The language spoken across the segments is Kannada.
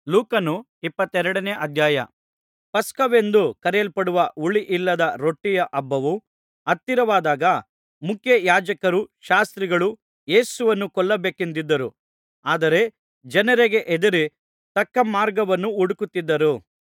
ಲೂಕನು ಇಪ್ಪತ್ತೆರಡನೇ ಅಧ್ಯಾಯ ಪಸ್ಕವೆಂದು ಕರೆಯಲ್ಪಡುವ ಹುಳಿಯಿಲ್ಲದ ರೊಟ್ಟಿಯ ಹಬ್ಬವು ಹತ್ತಿರವಾದಾಗ ಮುಖ್ಯಯಾಜಕರೂ ಶಾಸ್ತ್ರಿಗಳೂ ಯೇಸುವನ್ನು ಕೊಲ್ಲಬೇಕೆಂದಿದ್ದರು ಆದರೆ ಜನರಿಗೆ ಹೆದರಿ ತಕ್ಕ ಮಾರ್ಗವನ್ನು ಹುಡುಕುತ್ತಿದ್ದರು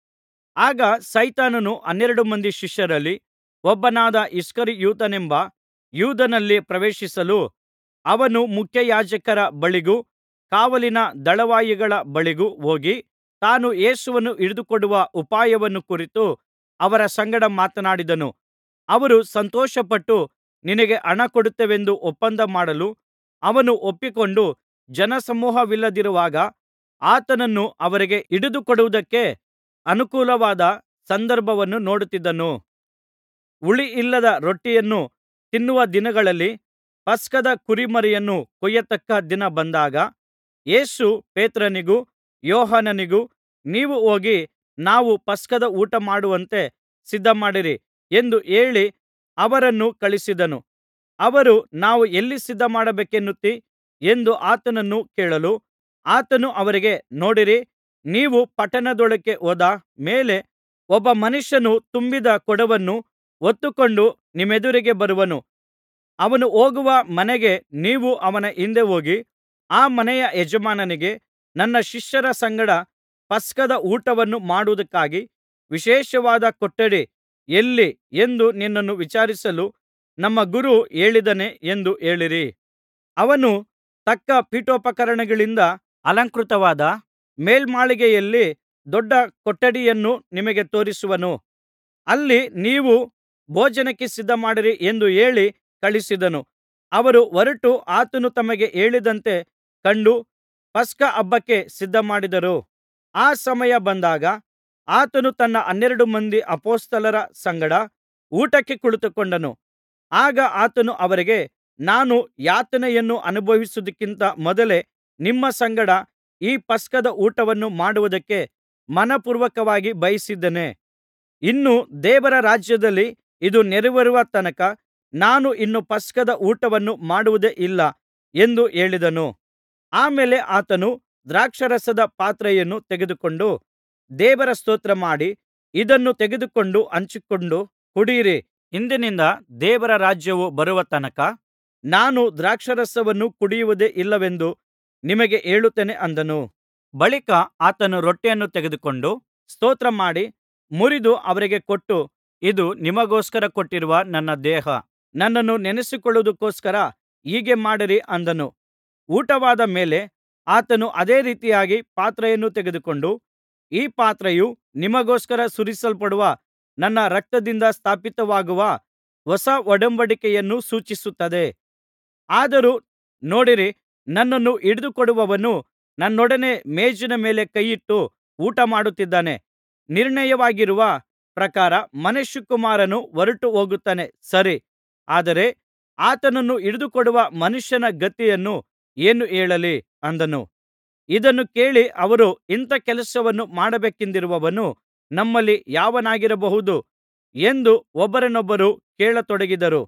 ಆಗ ಸೈತಾನನು ಹನ್ನೆರಡು ಮಂದಿ ಶಿಷ್ಯರಲ್ಲಿ ಒಬ್ಬನಾದ ಇಸ್ಕರಿಯೋತನೆಂಬ ಯೂದನಲ್ಲಿ ಪ್ರವೇಶಿಸಲು ಅವನು ಮುಖ್ಯಯಾಜಕರ ಬಳಿಗೂ ಕಾವಲಿನ ದಳವಾಯಿಗಳ ಬಳಿಗೂ ಹೋಗಿ ತಾನು ಯೇಸುವನ್ನು ಹಿಡಿದುಕೊಡುವ ಉಪಾಯವನ್ನು ಕುರಿತು ಅವರ ಸಂಗಡ ಮಾತನಾಡಿದನು ಅವರು ಸಂತೋಷಪಟ್ಟು ನಿನಗೆ ಹಣ ಕೊಡುತ್ತೇವೆಂದು ಒಪ್ಪಂದ ಮಾಡಲು ಅವನು ಒಪ್ಪಿಕೊಂಡು ಜನಸಮೂಹವಿಲ್ಲದಿರುವಾಗ ಆತನನ್ನು ಅವರಿಗೆ ಹಿಡಿದುಕೊಡುವುದಕ್ಕೆ ಅನುಕೂಲವಾದ ಸಂದರ್ಭವನ್ನು ನೋಡುತ್ತಿದ್ದನು ಹುಳಿಯಿಲ್ಲದ ರೊಟ್ಟಿಯನ್ನು ತಿನ್ನುವ ದಿನಗಳಲ್ಲಿ ಪಸ್ಕದ ಕುರಿಮರಿಯನ್ನು ಕೊಯ್ಯತಕ್ಕ ದಿನ ಬಂದಾಗ ಯೇಸು ಪೇತ್ರನಿಗೂ ಯೋಹಾನನಿಗೂ ನೀವು ಹೋಗಿ ನಾವು ಪಸ್ಕದ ಊಟಮಾಡುವಂತೆ ಸಿದ್ಧಮಾಡಿರಿ ಎಂದು ಹೇಳಿ ಅವರನ್ನು ಕಳುಹಿಸಿದನು ಅವರು ನಾವು ಎಲ್ಲಿ ಸಿದ್ಧಮಾಡಬೇಕೆನ್ನುತ್ತೀ ಎಂದು ಆತನನ್ನು ಕೇಳಲು ಆತನು ಅವರಿಗೆ ನೋಡಿರಿ ನೀವು ಪಟ್ಟಣದೊಳಕ್ಕೆ ಹೋದ ಮೇಲೆ ಒಬ್ಬ ಮನುಷ್ಯನು ತುಂಬಿದ ಕೊಡವನ್ನು ಹೊತ್ತುಕೊಂಡು ನಿಮ್ಮೆದುರಿಗೆ ಬರುವನು ಅವನು ಹೋಗುವ ಮನೆಗೆ ನೀವು ಅವನ ಹಿಂದೆ ಹೋಗಿ ಆ ಮನೆಯ ಯಜಮಾನನಿಗೆ ನನ್ನ ಶಿಷ್ಯರ ಸಂಗಡ ಪಸ್ಕದ ಊಟವನ್ನು ಮಾಡುವುದಕ್ಕಾಗಿ ವಿಶೇಷವಾದ ಕೊಠಡಿ ಎಲ್ಲಿ ಎಂದು ನಿನ್ನನ್ನು ವಿಚಾರಿಸಲು ನಮ್ಮ ಗುರು ಹೇಳಿದ್ದಾನೆ ಎಂದು ಹೇಳಿರಿ ಅವನು ತಕ್ಕ ಪೀಠೋಪಕರಣಗಳಿಂದ ಅಲಂಕೃತವಾದ ಮೇಲ್ಮಾಳಿಗೆಯಲ್ಲಿ ದೊಡ್ಡ ಕೊಠಡಿಯನ್ನು ನಿಮಗೆ ತೋರಿಸುವನು ಅಲ್ಲಿ ನೀವು ಭೋಜನಕ್ಕೆ ಸಿದ್ಧಮಾಡಿರಿ ಎಂದು ಹೇಳಿ ಕಳುಹಿಸಿದನು ಅವರು ಹೊರಟು ಆತನು ತಮಗೆ ಹೇಳಿದಂತೆ ಕಂಡು ಪಸ್ಕ ಹಬ್ಬಕ್ಕೆ ಸಿದ್ಧಮಾಡಿದರು ಆ ಸಮಯ ಬಂದಾಗ ಆತನು ತನ್ನ ಹನ್ನೆರಡು ಮಂದಿ ಅಪೊಸ್ತಲರ ಸಂಗಡ ಊಟಕ್ಕೆ ಕುಳಿತುಕೊಂಡನು ಆಗ ಆತನು ಅವರಿಗೆ ನಾನು ಯಾತನೆಯನ್ನು ಅನುಭವಿಸುವುದಕ್ಕಿಂತ ಮೊದಲೇ ನಿಮ್ಮ ಸಂಗಡ ಈ ಪಸ್ಕದ ಊಟವನ್ನು ಮಾಡುವುದಕ್ಕೆ ಮನಃಪೂರ್ವಕವಾಗಿ ಬಯಸಿದ್ದೇನೆ ಇನ್ನು ದೇವರ ರಾಜ್ಯದಲ್ಲಿ ಇದು ನೆರವೇರುವ ತನಕ ನಾನು ಇನ್ನು ಪಸ್ಕದ ಊಟವನ್ನು ಮಾಡುವುದೇ ಇಲ್ಲ ಎಂದು ಹೇಳಿದನು ಆಮೇಲೆ ಆತನು ದ್ರಾಕ್ಷಾರಸದ ಪಾತ್ರೆಯನ್ನು ತೆಗೆದುಕೊಂಡು ದೇವರ ಸ್ತೋತ್ರ ಮಾಡಿ ಇದನ್ನು ತೆಗೆದುಕೊಂಡು ಹಂಚಿಕೊಂಡು ಕುಡಿಯಿರಿ ಇಂದಿನಿಂದ ದೇವರ ರಾಜ್ಯವು ಬರುವ ತನಕ ನಾನು ದ್ರಾಕ್ಷಾರಸವನ್ನು ಕುಡಿಯುವುದೇ ಇಲ್ಲವೆಂದು ನಿಮಗೆ ಹೇಳುತ್ತೇನೆ ಅಂದನು ಬಳಿಕ ಆತನು ರೊಟ್ಟಿಯನ್ನು ತೆಗೆದುಕೊಂಡು ಸ್ತೋತ್ರ ಮಾಡಿ ಮುರಿದು ಅವರಿಗೆ ಕೊಟ್ಟು ಇದು ನಿಮಗೋಸ್ಕರ ಕೊಟ್ಟಿರುವ ನನ್ನ ದೇಹ ನನ್ನನ್ನು ನೆನಸಿಕೊಳ್ಳುವುದಕ್ಕೋಸ್ಕರ ಹೀಗೆ ಮಾಡಿರಿ ಅಂದನು ಊಟವಾದ ಮೇಲೆ ಆತನು ಅದೇ ರೀತಿಯಾಗಿ ಪಾತ್ರೆಯನ್ನು ತೆಗೆದುಕೊಂಡು ಈ ಪಾತ್ರೆಯು ನಿಮಗೋಸ್ಕರ ಸುರಿಸಲ್ಪಡುವ ನನ್ನ ರಕ್ತದಿಂದ ಸ್ಥಾಪಿತವಾಗುವ ಹೊಸ ಒಡಂಬಡಿಕೆಯನ್ನು ಸೂಚಿಸುತ್ತದೆ ಆದರೂ ನೋಡಿರಿ ನನ್ನನ್ನು ಹಿಡಿದುಕೊಡುವವನು ನನ್ನೊಡನೆ ಮೇಜಿನ ಮೇಲೆ ಕೈಯಿಟ್ಟು ಊಟಮಾಡುತ್ತಿದ್ದಾನೆ ನಿರ್ಣಯವಾಗಿರುವ ಪ್ರಕಾರ ಮನುಷ್ಯಕುಮಾರನು ಹೊರಟು ಹೋಗುತ್ತಾನೆ ಸರಿ ಆದರೆ ಆತನನ್ನು ಹಿಡಿದುಕೊಡುವ ಮನುಷ್ಯನ ಗತಿಯನ್ನು ಏನು ಹೇಳಲಿ ಅಂದನು ಇದನ್ನು ಕೇಳಿ ಅವರು ಇಂಥ ಕೆಲಸವನ್ನು ಮಾಡಬೇಕೆಂದಿರುವವನು ನಮ್ಮಲ್ಲಿ ಯಾವನಾಗಿರಬಹುದು ಎಂದು ಒಬ್ಬರನೊಬ್ಬರು ಕೇಳತೊಡಗಿದರು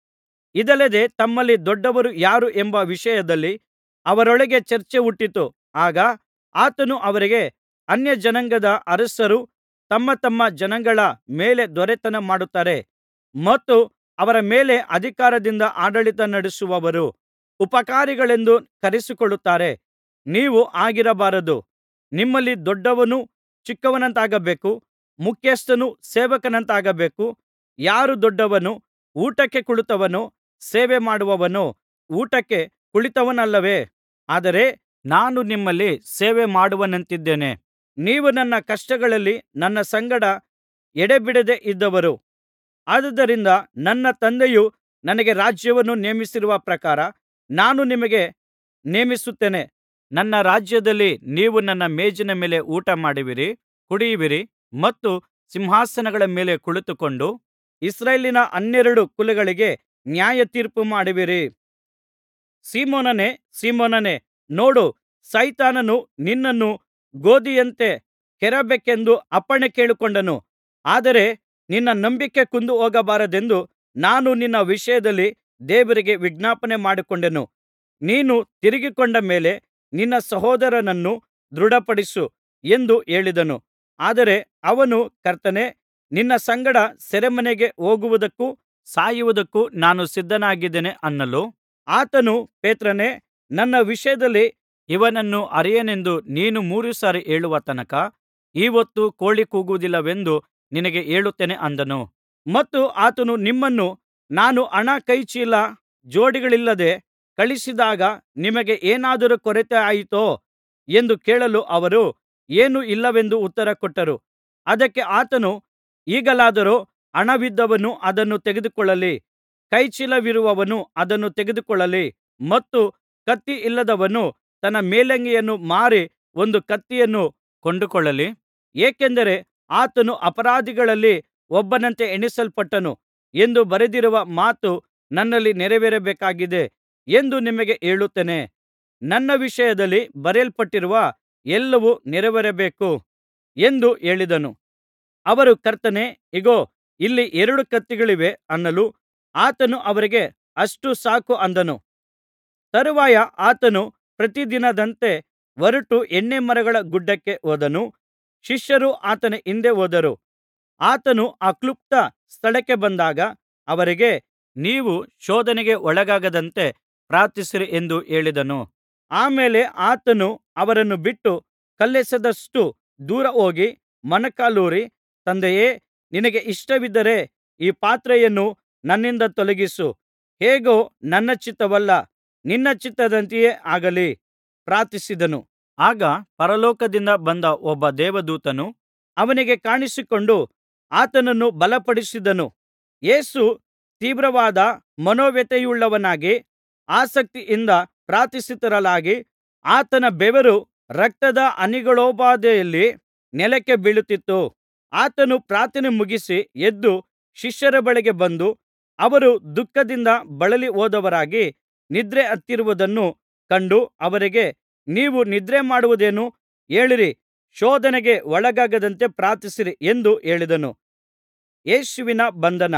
ಇದಲ್ಲದೆ ತಮ್ಮಲ್ಲಿ ದೊಡ್ಡವರು ಯಾರು ಎಂಬ ವಿಷಯದಲ್ಲಿ ಅವರೊಳಗೆ ಚರ್ಚೆ ಹುಟ್ಟಿತು ಆಗ ಆತನು ಅವರಿಗೆ ಅನ್ಯಜನಾಂಗದ ಅರಸರು ತಮ್ಮ ತಮ್ಮ ಜನಾಂಗಗಳ ಮೇಲೆ ದೊರೆತನ ಮಾಡುತ್ತಾರೆ ಮತ್ತು ಅವರ ಮೇಲೆ ಅಧಿಕಾರದಿಂದ ಆಡಳಿತ ನಡೆಸುವವರು ಉಪಕಾರಿಗಳೆಂದು ಕರೆಸಿಕೊಳ್ಳುತ್ತಾರೆ ನೀವು ಹಾಗಿರಬಾರದು ನಿಮ್ಮಲ್ಲಿ ದೊಡ್ಡವನು ಚಿಕ್ಕವನಂತಾಗಬೇಕು ಮುಖ್ಯಸ್ಥನು ಸೇವಕನಂತಾಗಬೇಕು ಯಾರು ದೊಡ್ಡವನು ಊಟಕ್ಕೆ ಕುಳಿತವನೋ ಸೇವೆ ಮಾಡುವವನೋ ಊಟಕ್ಕೆ ಕುಳಿತವನಲ್ಲವೇ ಆದರೆ ನಾನು ನಿಮ್ಮಲ್ಲಿ ಸೇವೆ ಮಾಡುವವನಂತಿದ್ದೇನೆ ನೀವು ನನ್ನ ಕಷ್ಟಗಳಲ್ಲಿ ನನ್ನ ಸಂಗಡ ಎಡೆಬಿಡದೆ ಇದ್ದವರು ಆದುದರಿಂದ ನನ್ನ ತಂದೆಯು ನನಗೆ ರಾಜ್ಯವನ್ನು ನೇಮಿಸಿರುವ ಪ್ರಕಾರ ನಾನು ನಿಮಗೆ ನೇಮಿಸುತ್ತೇನೆ ನನ್ನ ರಾಜ್ಯದಲ್ಲಿ ನೀವು ನನ್ನ ಮೇಜಿನ ಮೇಲೆ ಊಟಮಾಡುವಿರಿ ಕುಡಿಯುವಿರಿ ಮತ್ತು ಸಿಂಹಾಸನಗಳ ಮೇಲೆ ಕುಳಿತುಕೊಂಡು ಇಸ್ರಾಯೇಲಿನ ಹನ್ನೆರಡು ಕುಲಗಳಿಗೆ ನ್ಯಾಯತೀರ್ಪು ಮಾಡುವಿರಿ ಸೀಮೋನನೇ ಸೀಮೋನನೇ ನೋಡು ಸೈತಾನನು ನಿನ್ನನ್ನು ಗೋದಿಯಂತೆ ಕೆಡವಬೇಕೆಂದು ಅಪ್ಪಣೆ ಕೇಳಿಕೊಂಡನು ಆದರೆ ನಿನ್ನ ನಂಬಿಕೆ ಕುಂದಿ ಹೋಗಬಾರದೆಂದು ನಾನು ನಿನ್ನ ವಿಷಯದಲ್ಲಿ ದೇವರಿಗೆ ವಿಜ್ಞಾಪನೆ ಮಾಡಿಕೊಂಡೆನು ನೀನು ತಿರುಗಿಕೊಂಡ ಮೇಲೆ ನಿನ್ನ ಸಹೋದರನನ್ನು ದೃಢಪಡಿಸು ಎಂದು ಹೇಳಿದನು ಆದರೆ ಅವನು ಕರ್ತನೇ ನಿನ್ನ ಸಂಗಡ ಸೆರೆಮನೆಗೆ ಹೋಗುವುದಕ್ಕೂ ಸಾಯುವುದಕ್ಕೂ ನಾನು ಸಿದ್ಧನಾಗಿದ್ದೇನೆ ಅನ್ನಲು ಆತನು ಪೇತ್ರನೇ ನನ್ನ ವಿಷಯದಲ್ಲಿ ಇವನನ್ನು ಅರಿಯೆನೆಂದು ನೀನು ಮೂರು ಸಾರಿ ಹೇಳುವ ತನಕ ಈ ಹೊತ್ತು ಕೋಳಿ ಕೂಗುವುದಿಲ್ಲವೆಂದು ನಿನಗೆ ಹೇಳುತ್ತೇನೆ ಅಂದನು ಮತ್ತು ಆತನು ನಿಮ್ಮನ್ನು ನಾನು ಹಣ ಕೈಚೀಲ ಜೋಡಿಗಳಿಲ್ಲದೆ ಕಳುಹಿಸಿದಾಗ ನಿಮಗೆ ಏನಾದರೂ ಕೊರತೆಯಾಯಿತೋ ಎಂದು ಕೇಳಲು ಅವರು ಏನೂ ಇಲ್ಲವೆಂದು ಉತ್ತರಕೊಟ್ಟರು ಅದಕ್ಕೆ ಆತನು ಈಗಲಾದರೋ ಹಣವಿದ್ದವನು ಅದನ್ನು ತೆಗೆದುಕೊಳ್ಳಲಿ ಕೈಚೀಲವಿರುವವನು ಅದನ್ನು ತೆಗೆದುಕೊಳ್ಳಲಿ ಮತ್ತು ಕತ್ತಿ ಇಲ್ಲದವನು ತನ್ನ ಮೇಲಂಗಿಯನ್ನು ಮಾರಿ ಒಂದು ಕತ್ತಿಯನ್ನು ಕೊಂಡುಕೊಳ್ಳಲಿ ಏಕೆಂದರೆ ಆತನು ಅಪರಾಧಿಗಳಲ್ಲಿ ಒಬ್ಬನಂತೆ ಎಣಿಸಲ್ಪಟ್ಟನು ಎಂದು ಬರೆದಿರುವ ಮಾತು ನನ್ನಲ್ಲಿ ನೆರವೇರಬೇಕಾಗಿದೆ ಎಂದು ನಿಮಗೆ ಹೇಳುತ್ತೇನೆ ನನ್ನ ವಿಷಯದಲ್ಲಿ ಬರೆಯಲ್ಪಟ್ಟಿರುವ ಎಲ್ಲವೂ ನೆರವೇರಬೇಕು ಎಂದು ಹೇಳಿದನು ಅವರು ಕರ್ತನೇ ಇಗೋ ಇಲ್ಲಿ ಎರಡು ಕತ್ತಿಗಳಿವೆ ಅನ್ನಲು ಆತನು ಅವರಿಗೆ ಅಷ್ಟು ಸಾಕು ಅಂದನು ತರುವಾಯ ಆತನು ಪ್ರತಿದಿನದಂತೆ ಹೊರಟು ಎಣ್ಣೆಮರಗಳ ಗುಡ್ಡಕ್ಕೆ ಹೋದನು ಶಿಷ್ಯರು ಆತನ ಹಿಂದೆ ಹೋದರು ಆತನು ಆ ಕ್ಲುಪ್ತ ಸ್ಥಳಕ್ಕೆ ಬಂದಾಗ ಅವರಿಗೆ ನೀವು ಶೋಧನೆಗೆ ಒಳಗಾಗದಂತೆ ಪ್ರಾರ್ಥಿಸಿರಿ ಎಂದು ಹೇಳಿದನು ಆ ಮೇಲೆ ಆತನು ಅವರನ್ನು ಬಿಟ್ಟು ಕಲ್ಲೆಸೆದಷ್ಟು ದೂರ ಹೋಗಿ ಮೊಣಕಾಲೂರಿ ತಂದೆಯೇ ನಿನಗೆ ಇಷ್ಟವಿದ್ದರೆ ಈ ಪಾತ್ರೆಯನ್ನು ನನ್ನಿಂದ ತೊಲಗಿಸು ಹೇಗೂ ನನ್ನ ಚಿತ್ತವಲ್ಲ ನಿನ್ನ ಚಿತ್ತದಂತೆಯೇ ಆಗಲಿ ಪ್ರಾರ್ಥಿಸಿದನು ಆಗ ಪರಲೋಕದಿಂದ ಬಂದ ಒಬ್ಬ ದೇವದೂತನು ಅವನಿಗೆ ಕಾಣಿಸಿಕೊಂಡು ಆತನನ್ನು ಬಲಪಡಿಸಿದನು ಯೇಸು ತೀವ್ರವಾದ ಮನೋವ್ಯಥೆಯುಳ್ಳವನಾಗಿ ಆಸಕ್ತಿಯಿಂದ ಪ್ರಾರ್ಥಿಸುತ್ತಿರಲಾಗಿ ಆತನ ಬೆವರು ರಕ್ತದ ಹನಿಗಳೋಪಾದಿಯಲ್ಲಿ ನೆಲಕ್ಕೆ ಬೀಳುತ್ತಿತ್ತು ಆತನು ಪ್ರಾರ್ಥನೆ ಮುಗಿಸಿ ಎದ್ದು ಶಿಷ್ಯರ ಬಳಿಗೆ ಬಂದು ಅವರು ದುಃಖದಿಂದ ಬಳಲಿ ಹೋದವರಾಗಿ ನಿದ್ರೆ ಹತ್ತಿರುವುದನ್ನು ಕಂಡು ಅವರಿಗೆ ನೀವು ನಿದ್ರೆ ಮಾಡುವುದೇನು ಏಳಿರಿ ಶೋಧನೆಗೆ ಒಳಗಾಗದಂತೆ ಪ್ರಾರ್ಥಿಸಿರಿ ಎಂದು ಹೇಳಿದನು ಯೇಸುವಿನ ಬಂಧನ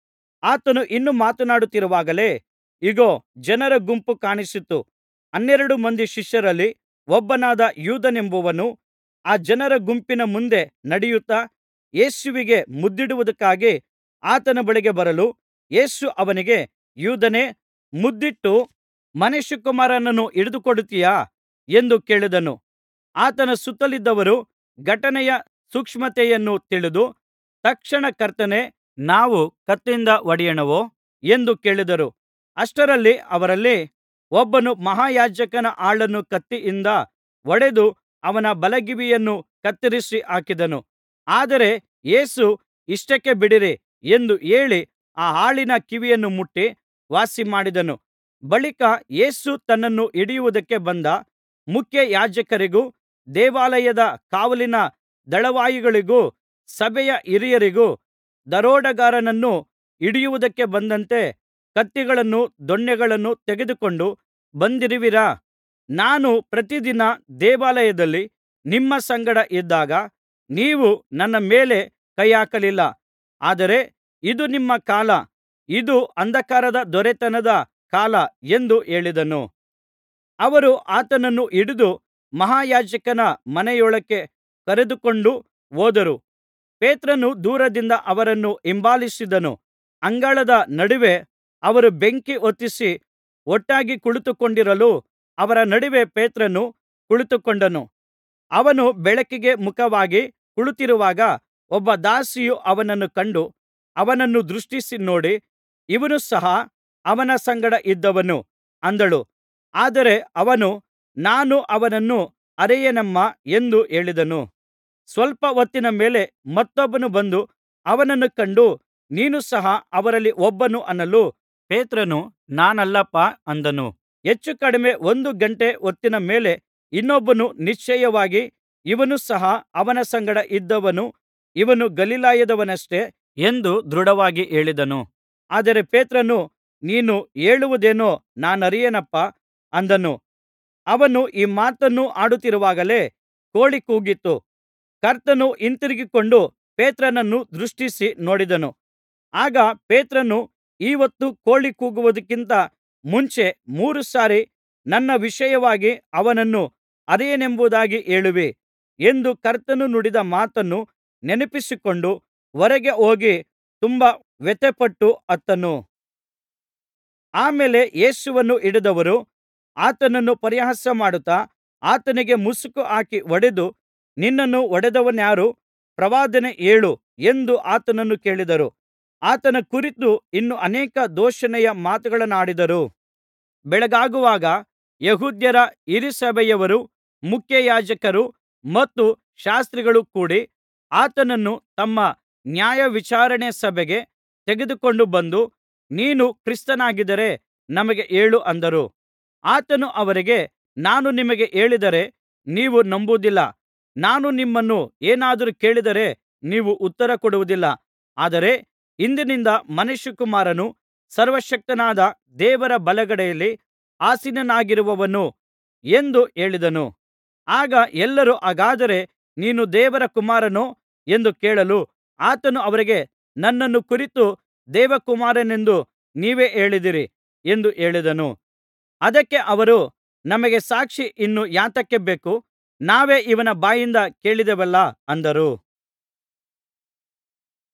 ಆತನು ಇನ್ನೂ ಮಾತನಾಡುತ್ತಿರುವಾಗಲೇ ಇಗೋ ಜನರ ಗುಂಪು ಕಾಣಿಸಿತು ಹನ್ನೆರಡು ಮಂದಿ ಶಿಷ್ಯರಲ್ಲಿ ಒಬ್ಬನಾದ ಯೂದನೆಂಬುವನು ಆ ಜನರ ಗುಂಪಿನ ಮುಂದೆ ನಡೆಯುತ್ತಾ ಯೇಸುವಿಗೆ ಮುದ್ದಿಡುವುದಕ್ಕಾಗಿ ಆತನ ಬಳಿಗೆ ಬರಲು ಯೇಸು ಅವನಿಗೆ ಯೂದನೇ ಮುದ್ದಿಟ್ಟು ಮನುಷ್ಯಕುಮಾರನನ್ನು ಹಿಡಿದುಕೊಡುತ್ತೀಯಾ ಎಂದು ಕೇಳಿದನು ಆತನ ಸುತ್ತಲಿದ್ದವರು ಘಟನೆಯ ಸೂಕ್ಷ್ಮತೆಯನ್ನು ತಿಳಿದು ತಕ್ಷಣ ಕರ್ತನೇ ನಾವು ಕತ್ತಿಯಿಂದ ಹೊಡೆಯೋಣವೋ ಎಂದು ಕೇಳಿದರು ಅಷ್ಟರಲ್ಲಿ ಅವರಲ್ಲಿ ಒಬ್ಬನು ಮಹಾಯಾಜಕನ ಆಳನ್ನು ಕತ್ತಿಯಿಂದ ಹೊಡೆದು ಅವನ ಬಲಗಿವಿಯನ್ನು ಕತ್ತರಿಸಿ ಹಾಕಿದನು ಆದರೆ ಯೇಸು ಇಷ್ಟಕ್ಕೆ ಬಿಡಿರಿ ಎಂದು ಹೇಳಿ ಆ ಆಳಿನ ಕಿವಿಯನ್ನು ಮುಟ್ಟಿ ವಾಸಿಮಾಡಿದನು ಬಳಿಕ ಯೇಸು ತನ್ನನ್ನು ಹಿಡಿಯುವುದಕ್ಕೆ ಬಂದ ಮುಖ್ಯಯಾಜಕರಿಗೂ ದೇವಾಲಯದ ಕಾವಲಿನ ದಳವಾಯಿಗಳಿಗೂ ಸಭೆಯ ಹಿರಿಯರಿಗೂ ದರೋಡೆಗಾರನನ್ನು ಹಿಡಿಯುವುದಕ್ಕೆ ಬಂದಂತೆ ಕತ್ತಿಗಳನ್ನೂ ದೊಣ್ಣೆಗಳನ್ನೂ ತೆಗೆದುಕೊಂಡು ಬಂದಿರುವಿರಾ ನಾನು ಪ್ರತಿದಿನ ದೇವಾಲಯದಲ್ಲಿ ನಿಮ್ಮ ಸಂಗಡ ಇದ್ದಾಗ ನೀವು ನನ್ನ ಮೇಲೆ ಕೈಹಾಕಲಿಲ್ಲ ಆದರೆ ಇದು ನಿಮ್ಮ ಕಾಲ ಇದು ಅಂಧಕಾರದ ದೊರೆತನದ ಕಾಲ ಎಂದು ಹೇಳಿದನು ಅವರು ಆತನನ್ನು ಹಿಡಿದು ಮಹಾಯಾಜಕನ ಮನೆಯೊಳಕ್ಕೆ ಕರೆದುಕೊಂಡು ಹೋದರು ಪೇತ್ರನು ದೂರದಿಂದ ಅವರನ್ನು ಹಿಂಬಾಲಿಸಿದನು ಅಂಗಳದ ನಡುವೆ ಅವರು ಬೆಂಕಿ ಹೊತ್ತಿಸಿ ಒಟ್ಟಾಗಿ ಕುಳಿತುಕೊಂಡಿರಲು ಅವರ ನಡುವೆ ಪೇತ್ರನು ಕುಳಿತುಕೊಂಡನು ಅವನು ಬೆಳಕಿಗೆ ಮುಖವಾಗಿ ಕುಳಿತಿರುವಾಗ ಒಬ್ಬ ದಾಸಿಯು ಅವನನ್ನು ಕಂಡು ಅವನನ್ನು ದೃಷ್ಟಿಸಿ ನೋಡಿ ಇವನು ಸಹ ಅವನ ಸಂಗಡ ಇದ್ದವನು ಅಂದಳು ಆದರೆ ಅವನು ನಾನು ಅವನನ್ನು ಅರಿಯೆನಮ್ಮಾ ಎಂದು ಹೇಳಿದನು ಸ್ವಲ್ಪ ಹೊತ್ತಿನ ಮೇಲೆ ಮತ್ತೊಬ್ಬನು ಬಂದು ಅವನನ್ನು ಕಂಡು ನೀನು ಸಹ ಅವರಲ್ಲಿ ಒಬ್ಬನು ಅನ್ನಲು ಪೇತ್ರನು ನಾನಲ್ಲಪ್ಪಾ ಅಂದನು ಹೆಚ್ಚು ಕಡಿಮೆ ಒಂದು ಗಂಟೆ ಹೊತ್ತಿನ ಮೇಲೆ ಇನ್ನೊಬ್ಬನು ನಿಶ್ಚಯವಾಗಿ ಇವನು ಸಹ ಅವನ ಸಂಗಡ ಇದ್ದವನು ಇವನು ಗಲಿಲಾಯದವನಷ್ಟೆ ಎಂದು ದೃಢವಾಗಿ ಹೇಳಿದನು ಆದರೆ ಪೇತ್ರನು ನೀನು ಹೇಳುವುದೇನೋ ನಾನರಿಯೆನಪ್ಪಾ ಅಂದನು ಅವನು ಈ ಮಾತನ್ನು ಆಡುತ್ತಿರುವಾಗಲೇ ಕೋಳಿ ಕೂಗಿತು ಕರ್ತನು ಹಿಂತಿರುಗಿಕೊಂಡು ಪೇತ್ರನನ್ನು ದೃಷ್ಟಿಸಿ ನೋಡಿದನು ಆಗ ಪೇತ್ರನು ಈ ಹೊತ್ತು ಕೋಳಿ ಕೂಗುವುದಕ್ಕಿಂತ ಮುಂಚೆ ಮೂರು ಸಾರಿ ನನ್ನ ವಿಷಯವಾಗಿ ಅವನನ್ನು ಅರಿಯೆನೆಂಬುದಾಗಿ ಹೇಳುವಿ ಎಂದು ಕರ್ತನು ನುಡಿದ ಮಾತನ್ನು ನೆನಪಿಸಿಕೊಂಡು ಹೊರಗೆ ಹೋಗಿ ತುಂಬಾ ವ್ಯಥೆಪಟ್ಟು ಅತ್ತನು ಆಮೇಲೆ ಯೇಸುವನ್ನು ಹಿಡಿದವರು ಆತನನ್ನು ಪರಿಹಾಸ್ಯಮಾಡುತ್ತಾ ಆತನಿಗೆ ಮುಸುಕು ಹಾಕಿ ಹೊಡೆದು ನಿನ್ನನ್ನು ಹೊಡೆದವನಾರು ಪ್ರವಾದನೆ ಹೇಳು ಎಂದು ಆತನನ್ನು ಕೇಳಿದರು ಆತನ ಕುರಿತು ಇನ್ನೂ ಅನೇಕ ದೂಷಣೆಯ ಮಾತುಗಳನ್ನಾಡಿದರು ಬೆಳಗಾಗುವಾಗ ಯೆಹೂದ್ಯರ ಹಿರೀಸಭೆಯವರೂ ಮುಖ್ಯಯಾಜಕರೂ ಮತ್ತು ಶಾಸ್ತ್ರಿಗಳೂ ಕೂಡಿ ಆತನನ್ನು ತಮ್ಮ ನ್ಯಾಯವಿಚಾರಣೆ ಸಭೆಗೆ ತೆಗೆದುಕೊಂಡು ಬಂದು ನೀನು ಕ್ರಿಸ್ತನಾಗಿದ್ದರೆ ನಮಗೆ ಹೇಳು ಅಂದರು ಆತನು ಅವರಿಗೆ ನಾನು ನಿಮಗೆ ಹೇಳಿದರೆ ನೀವು ನಂಬುವುದಿಲ್ಲ ನಾನು ನಿಮ್ಮನ್ನು ಏನಾದರೂ ಕೇಳಿದರೆ ನೀವು ಉತ್ತರ ಕೊಡುವುದಿಲ್ಲ ಆದರೆ ಇಂದಿನಿಂದ ಮನುಷ್ಯಕುಮಾರನು ಸರ್ವಶಕ್ತನಾದ ದೇವರ ಬಲಗಡೆಯಲ್ಲಿ ಆಸೀನನಾಗಿರುವನು ಎಂದು ಹೇಳಿದನು ಆಗ ಎಲ್ಲರೂ ಹಾಗಾದರೆ ನೀನು ದೇವರ ಕುಮಾರನೋ ಎಂದು ಕೇಳಲು ಆತನು ಅವರಿಗೆ ನನ್ನನ್ನು ಕುರಿತು ದೇವಕುಮಾರನೆಂದು ನೀವೇ ಹೇಳಿದಿರಿ ಎಂದು ಹೇಳಿದನು ಅದಕ್ಕೆ ಅವರು ನಮಗೆ ಸಾಕ್ಷಿ ಇನ್ನು ಯಾತಕ್ಕೆ ಬೇಕು ನಾವೇ ಇವನ ಬಾಯಿಂದ ಕೇಳಿದೆವಲ್ಲಾ ಅಂದರು